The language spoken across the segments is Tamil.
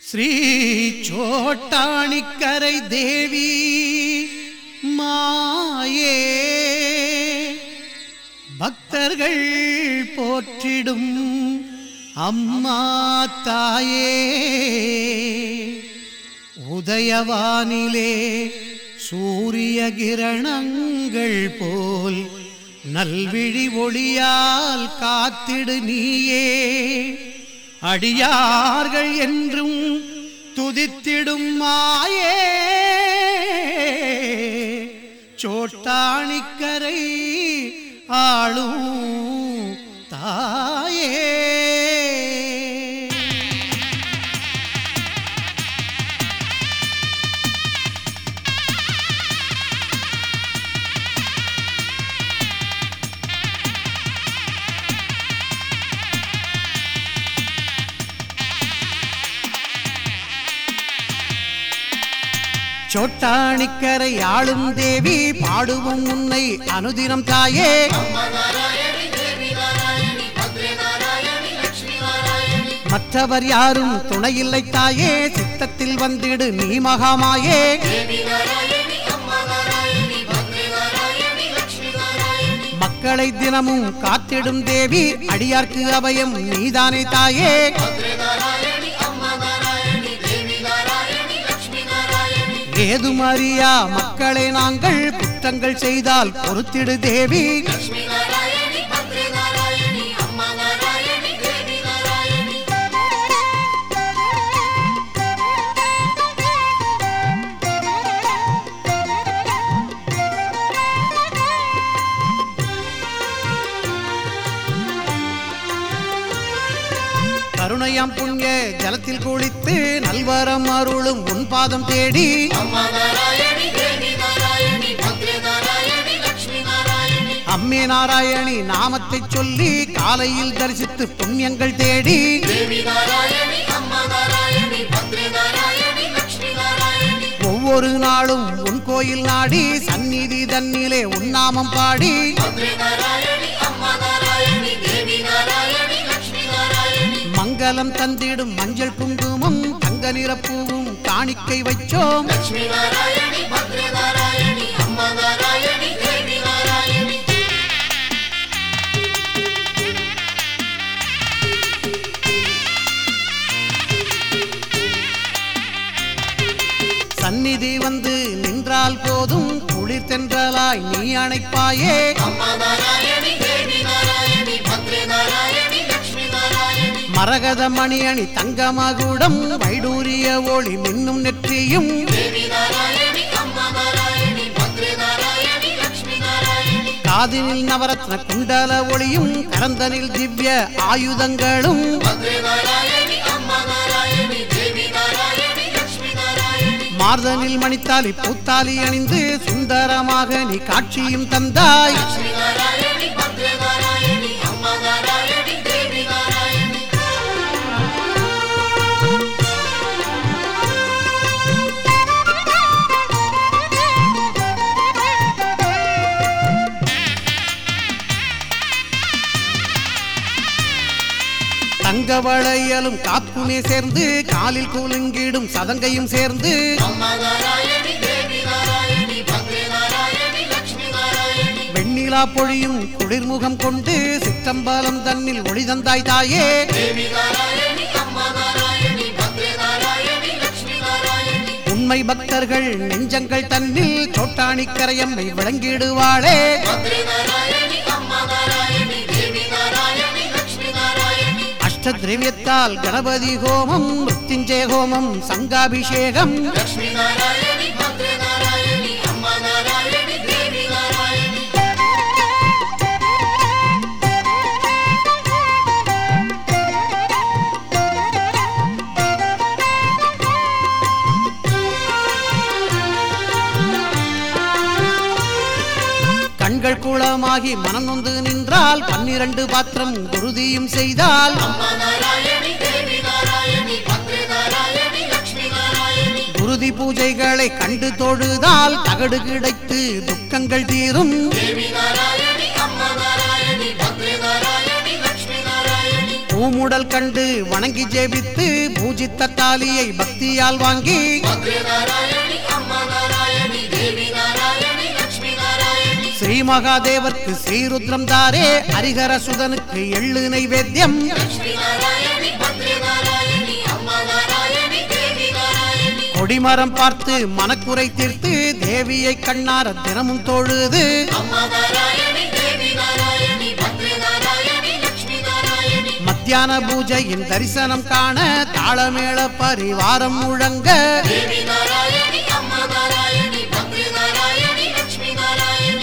ஸ்ரீ சோட்டாணிக்கரை தேவி மாயே பக்தர்கள் போற்றிடும் அம்மா தாயே உதயவானிலே சூரிய கிரணங்கள் போல் நல்விழி ஒளியால் காத்திடு நீயே அடியார்கள் என்றும் துதித்திடும் மாயே சோட்டாணிக்கரை ஆளும் தாயே சோட்டாணிக்கரை ஆளும் தேவி பாடுவோம் உன்னை அனுதினம் தாயே மற்றவர் யாரும் துணையில்லை தாயே சித்தத்தில் வந்திடு நீ மகாமாயே மக்களை தினமும் காத்திடும் தேவி அடியார்க்கு அபயம் நீதானே தாயே ஏதும் அறியா மக்களை நாங்கள் குற்றங்கள் செய்தால் பொறுத்திடு தேவி கருணையாம் புண்ணிய ஜலத்தில் குளித்து நல்வரம் அருளும் உன் பாதம் தேடி அம்மே நாராயணி நாமத்தைச் சொல்லி காலையில் தரிசித்து புண்ணியங்கள் தேடி ஒவ்வொரு நாளும் உன் கோயில் நாடி சந்நிதி தன்னிலே உன் நாமம் பாடி மங்களம் தந்திடும் மஞ்சள் குங்குமம் தங்க நிறப்பூவும் காணிக்கை வைச்சோம் சந்நிதி வந்து நின்றால் போதும் குளிர் தென்றலாய் நீ அணைப்பாயே மரகத மணியணி தங்கமகுடம் வைடூரிய ஒளி மின்னும் நெற்றியும் காதினில் நவரத்ன குண்டல ஒளியும் கரந்தனில் திவ்ய ஆயுதங்களும் மார்தனில் மணித்தாலி பூத்தாலி அணிந்து சுந்தரமாக நீ காட்சியும் தந்தாய் தங்க வளையலும் காப்புமே சேர்ந்து காலில் கூலுங்கிடும் சதங்கையும் சேர்ந்து வெண்ணிலா பொழியும் குளிர்முகம் கொண்டு சிற்றம்பலம் தன்னில் ஒளி தந்தாய் தாயே உண்மை பக்தர்கள் நெஞ்சங்கள் தன்னில் சோட்டாணிக்கரையம்மை விளங்கிடுவாளே அஷ்ட திரவியத்தால் கணபதி ஹோமம் மிருத்யுஞ்சய ஹோமம் சங்காபிஷேகம் கண்கள் குளமாகி மனம் நொந்து நின்றால் பன்னிரண்டு பாத்திரம் குருதியும் செய்தால் குருதி பூஜைகளை கண்டு தொழுதால் தகடு கிடைத்து துக்கங்கள் தீரும் பூமுடல் கண்டு வணங்கி ஜெபித்து பூஜித்த காளியை பக்தியால் வாங்கி பத்ரி நாராயணி அம்மா நாராயணி தேவி நாராயணி லக்ஷ்மி நாராயணி ஸ்ரீ மகாதேவர்க்கு ஸ்ரீருத்ரம் தாரே ஹரிஹர சுதனுக்கு எள்ளு நைவேத்தியம் லக்ஷ்மி நாராயணி பத்ரி நாராயணி அம்மா நாராயணி தேவி நாராயணி கொடிமரம் பார்த்து மனக்குறை தீர்த்து தேவியை கண்ணார தினமும் தொழுது அம்மா நாராயணி தேவி நாராயணி பத்ரி நாராயணி லக்ஷ்மி நாராயணி மத்தியான பூஜையின் தரிசனம் காண தாளமேள பரிவாரம் முழங்க தேவி நாராயணி அம்மா நாராயணி பத்ரி நாராயணி லக்ஷ்மி நாராயணி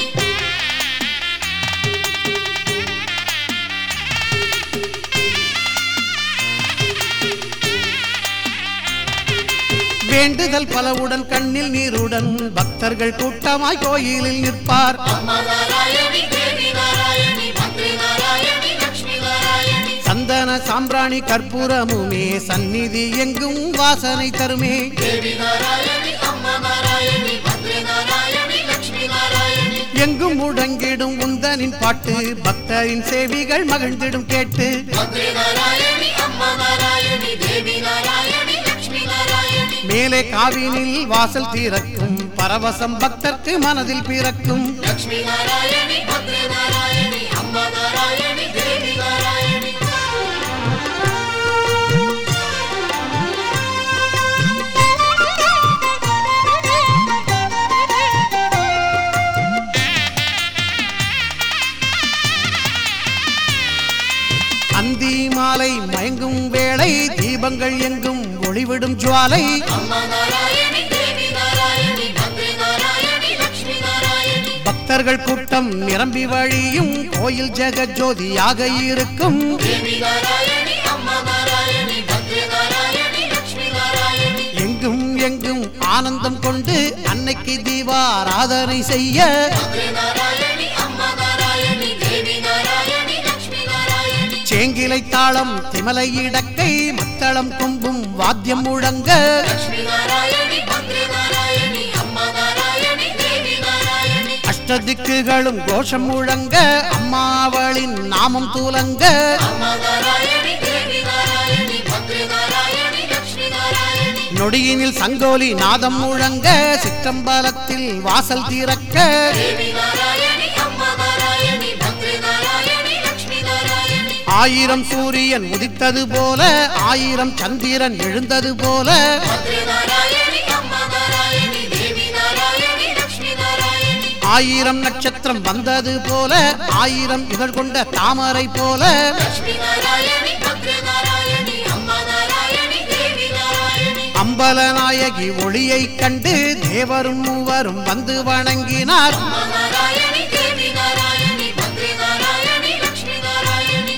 வேண்டுதல் பலவுடன் கண்ணில் நீருடன் பக்தர்கள் கூட்டமாய் கோயிலில் நிற்பார் அம்மா நாராயணி தேவி நாராயணி பத்ரி நாராயணி லக்ஷ்மி நாராயணி சந்தன சாம்பிராணி கற்பூரமுமே சந்நிதி எங்கும் வாசனை தருமே தேவி நாராயணி அம்மா நாராயணி பத்ரி நாராயணி லக்ஷ்மி நாராயணி எங்கும் முழங்கிடும் உந்தனின் பாட்டு பக்தரின் சேவிகள் மகிழ்ந்திடும் கேட்டு பத்ரி நாராயணி அம்மா நாராயணி தேவி நாராயணி லக்ஷ்மி நாராயணி மேலே காவினில் வாசல் தீரக்கும் பரவசம் பக்தர்க்கு மனதில் பிறக்கும் லக்ஷ்மி நாராயணி பத்ரி நாராயணி அம்மா நாராயணி தேவி நாராயணி அந்தி மாலை மயங்கும் வேளை தீபங்கள் எங்கும் ஒளிவிடும் ஜுவாலை அம்மா நாராயணி தேவி நாராயணி பத்ரி நாராயணி லக்ஷ்மி நாராயணி பக்தர்கள் கூட்டம் நிரம்பி வழியும் கோயில் ஜெகஜோதியாக இருக்கும் தேவி நாராயணி அம்மா நாராயணி பத்ரி நாராயணி லக்ஷ்மி நாராயணி எங்கும் எங்கும் ஆனந்தம் கொண்டு அன்னைக்கு தீபாராதனை செய்ய பத்ரி நாராயணி அம்மா நாராயணி தேவி நாராயணி லக்ஷ்மி நாராயணி சேங்கிலை தாளம் திமலை இடக்கை மத்தளம் கொம்பும் வாத்தியம் முழங்க லக்ஷ்மி நாராயணி பத்ரி நாராயணி அம்மா நாராயணி தேவி நாராயணி அஷ்டதிக்குகளும் கோஷம் முழங்க அம்மாவளின் நாமம் தூலங்க அம்மா நாராயணி தேவி நாராயணி பத்ரி நாராயணி லக்ஷ்மி நாராயணி நொடியினில் சங்கோலி நாதம் முழங்க சிற்றம்பலத்தில் வாசல் திறக்க தேவி நாராயணி அம்மா நாராயணி பத்ரி நாராயணி லக்ஷ்மி நாராயணி ஆயிரம் சூரியன் உதித்தது போல ஆயிரம் சந்திரன் எழுந்தது போல பத்ரி நாராயணி அம்மா நாராயணி தேவி நாராயணி லக்ஷ்மி நாராயணி ஆயிரம் நட்சத்திரம் வந்தது போல ஆயிரம் இதழ் கொண்ட தாமரை போல லக்ஷ்மி நாராயணி பத்ரி நாராயணி அம்மா நாராயணி தேவி நாராயணி அம்பல நாயகி ஒளியை கண்டு தேவரும் மூவரும் வந்து வணங்கினார் அம்மா நாராயணி தேவி நாராயணி பத்ரி நாராயணி லக்ஷ்மி நாராயணி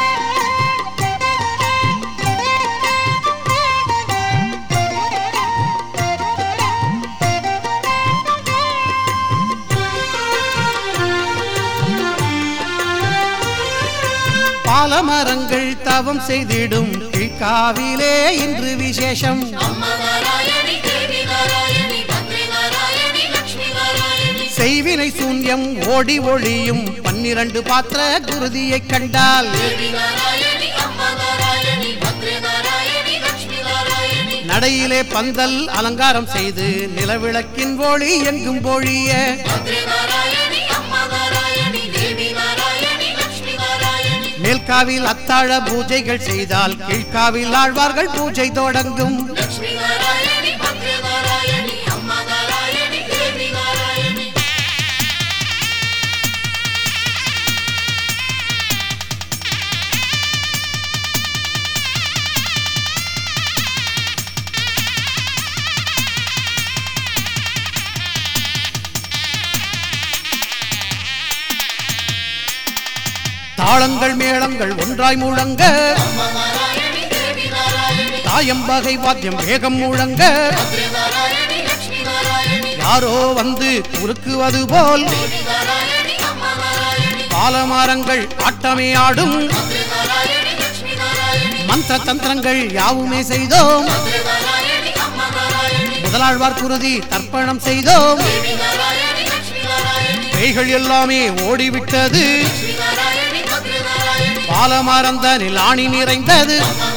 பாலமரங்கள் தவம் செய்திடும் கீழ்காவிலே இன்று விசேஷம் அம்மா நாராயணி தேவி நாராயணி பத்ரி நாராயணி லக்ஷ்மி நாராயணி செய்வினை சூன்யம் ஓடி ஒளியும் பன்னிரண்டு பாத்திர குருதியை கண்டால் தேவி நாராயணி அம்மா நாராயணி பத்ரி நாராயணி லக்ஷ்மி நாராயணி நடையிலே பந்தல் அலங்காரம் செய்து நிலவிளக்கின் ஒளி எங்கும் பொழிய பத்ரி நாராயணி அம்மா நாராயணி தேவி நாராயணி லக்ஷ்மி நாராயணி மேல்காவில் அத்தாழ பூஜைகள் செய்தால் கீழ்காவில் ஆழ்வார்கள் பூஜை தொடங்கும் லக்ஷ்மி நாராயணி பத்ரி நாராயணி அம்மா நாராயணி தேவி நாராயணி தாளங்கள் மேளங்கள் ஒன்றாய் முழங்க அம்மா நாராயணி தேவி நாராயணி தாயம்பகை வாத்தியம் வேகம் முழங்க பத்ரி நாராயணி லக்ஷ்மி நாராயணி யாரோ வந்து குறுக்குவது போல் தேவி நாராயணி அம்மா நாராயணி பாலமரங்கள் ஆட்டமே ஆடும் பத்ரி நாராயணி லக்ஷ்மி நாராயணி மந்திர தந்திரங்கள் யாவுமே செய்தோம் பத்ரி நாராயணி அம்மா நாராயணி முதலாழ்வார் குருதி தர்ப்பணம் செய்தோம் தேவி நாராயணி லக்ஷ்மி நாராயணி பேய்கள் எல்லாமே ஓடிவிட்டது லக்ஷ்மி நாராயணி பத்ரி நாராயணி ஆலமரந்தனில் ஆணி நிறைந்தது அம்மா